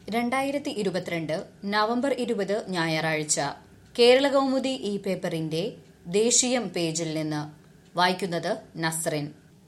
രണ്ടായിരത്തി ഇരുപത്തിരണ്ട് നവംബർ ഇരുപത് ഞായറാഴ്ച കേരള കൗമുദി ഈ പേപ്പറിന്റെ ദേശീയം പേജിൽ നിന്ന് വായിക്കുന്നത് നസ്റിൻ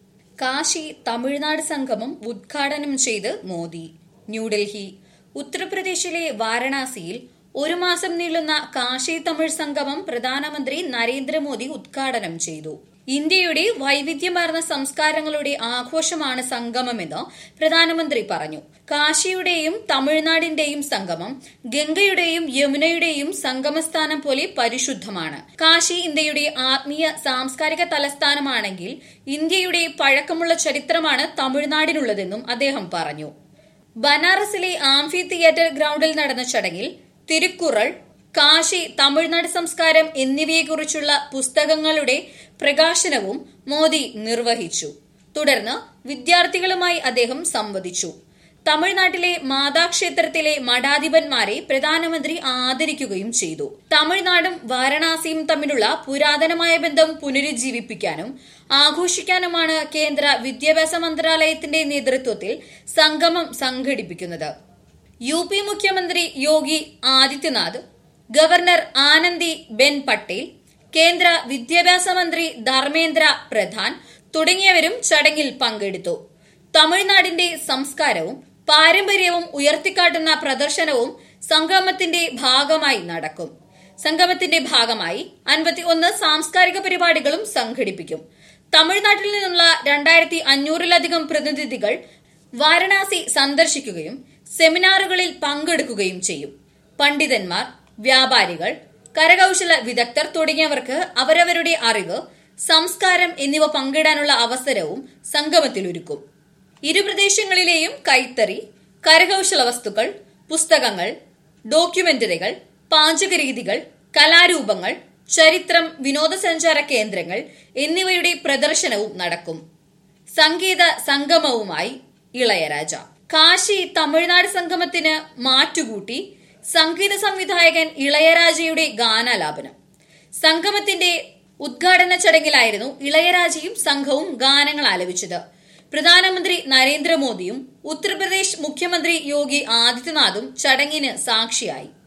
കാശി തമിഴ്നാട് സംഗമം ഉദ്ഘാടനം ചെയ്ത് മോദി ന്യൂഡൽഹി ഉത്തർപ്രദേശിലെ വാരണാസിയിൽ ഒരു മാസം നീളുന്ന കാശി തമിഴ് സംഗമം പ്രധാനമന്ത്രി നരേന്ദ്രമോദി ഉദ്ഘാടനം ചെയ്തു ഇന്ത്യയുടെ വൈവിധ്യമാർന്ന സംസ്കാരങ്ങളുടെ ആഘോഷമാണ് സംഗമമെന്ന് പ്രധാനമന്ത്രി പറഞ്ഞു കാശിയുടെയും തമിഴ്നാടിന്റെയും സംഗമം ഗംഗയുടെയും യമുനയുടെയും സംഗമസ്ഥാനം പോലെ പരിശുദ്ധമാണ് കാശി ഇന്ത്യയുടെ ആത്മീയ സാംസ്കാരിക തലസ്ഥാനമാണെങ്കിൽ ഇന്ത്യയുടെ പഴക്കമുള്ള ചരിത്രമാണ് തമിഴ്നാടിനുള്ളതെന്നും അദ്ദേഹം പറഞ്ഞു ബനാറസിലെ ആംഫി തിയേറ്റർ ഗ്രൌണ്ടിൽ നടന്ന ചടങ്ങിൽ തിരുക്കുറൾ കാശി തമിഴ്നാട് സംസ്കാരം എന്നിവയെക്കുറിച്ചുള്ള പുസ്തകങ്ങളുടെ പ്രകാശനവും മോദി നിർവഹിച്ചു തുടർന്ന് വിദ്യാർത്ഥികളുമായി അദ്ദേഹം സംവദിച്ചു തമിഴ്നാട്ടിലെ മാതാക്ഷേത്രത്തിലെ മഠാധിപന്മാരെ പ്രധാനമന്ത്രി ആദരിക്കുകയും ചെയ്തു തമിഴ്നാടും വാരണാസിയും തമ്മിലുള്ള പുരാതനമായ ബന്ധം പുനരുജ്ജീവിപ്പിക്കാനും ആഘോഷിക്കാനുമാണ് കേന്ദ്ര വിദ്യാഭ്യാസ മന്ത്രാലയത്തിന്റെ നേതൃത്വത്തിൽ സംഗമം സംഘടിപ്പിക്കുന്നത് യു പി മുഖ്യമന്ത്രി യോഗി ആദിത്യനാഥ് ഗവർണർ ആനന്ദി ബെൻ പട്ടേൽ കേന്ദ്ര വിദ്യാഭ്യാസ മന്ത്രി ധർമ്മേന്ദ്ര പ്രധാൻ തുടങ്ങിയവരും ചടങ്ങിൽ പങ്കെടുത്തു തമിഴ്നാടിന്റെ സംസ്കാരവും പാരമ്പര്യവും ഉയർത്തിക്കാട്ടുന്ന പ്രദർശനവും സംഗമത്തിന്റെ ഭാഗമായി നടക്കും സംഗമത്തിന്റെ ഭാഗമായി അൻപത്തിയൊന്ന് സാംസ്കാരിക പരിപാടികളും സംഘടിപ്പിക്കും തമിഴ്നാട്ടിൽ നിന്നുള്ള രണ്ടായിരത്തി അഞ്ഞൂറിലധികം പ്രതിനിധികൾ വാരണാസി സന്ദർശിക്കുകയും സെമിനാറുകളിൽ പങ്കെടുക്കുകയും ചെയ്യും പണ്ഡിതന്മാർ വ്യാപാരികൾ കരകൌശല വിദഗ്ധർ തുടങ്ങിയവർക്ക് അവരവരുടെ അറിവ് സംസ്കാരം എന്നിവ പങ്കിടാനുള്ള അവസരവും സംഗമത്തിലൊരുക്കും ഇരു പ്രദേശങ്ങളിലെയും കൈത്തറി കരകൌശല വസ്തുക്കൾ പുസ്തകങ്ങൾ ഡോക്യുമെന്ററികൾ പാചകരീതികൾ കലാരൂപങ്ങൾ ചരിത്രം വിനോദസഞ്ചാര കേന്ദ്രങ്ങൾ എന്നിവയുടെ പ്രദർശനവും നടക്കും സംഗീത സംഗമവുമായി ഇളയരാജ കാശി തമിഴ്നാട് സംഗമത്തിന് മാറ്റുകൂട്ടി സംഗീത സംവിധായകൻ ഇളയരാജയുടെ ഗാനാലാപനം സംഗമത്തിന്റെ ഉദ്ഘാടന ചടങ്ങിലായിരുന്നു ഇളയരാജയും സംഘവും ഗാനങ്ങൾ ആലപിച്ചത് പ്രധാനമന്ത്രി നരേന്ദ്രമോദിയും ഉത്തർപ്രദേശ് മുഖ്യമന്ത്രി യോഗി ആദിത്യനാഥും ചടങ്ങിന് സാക്ഷിയായി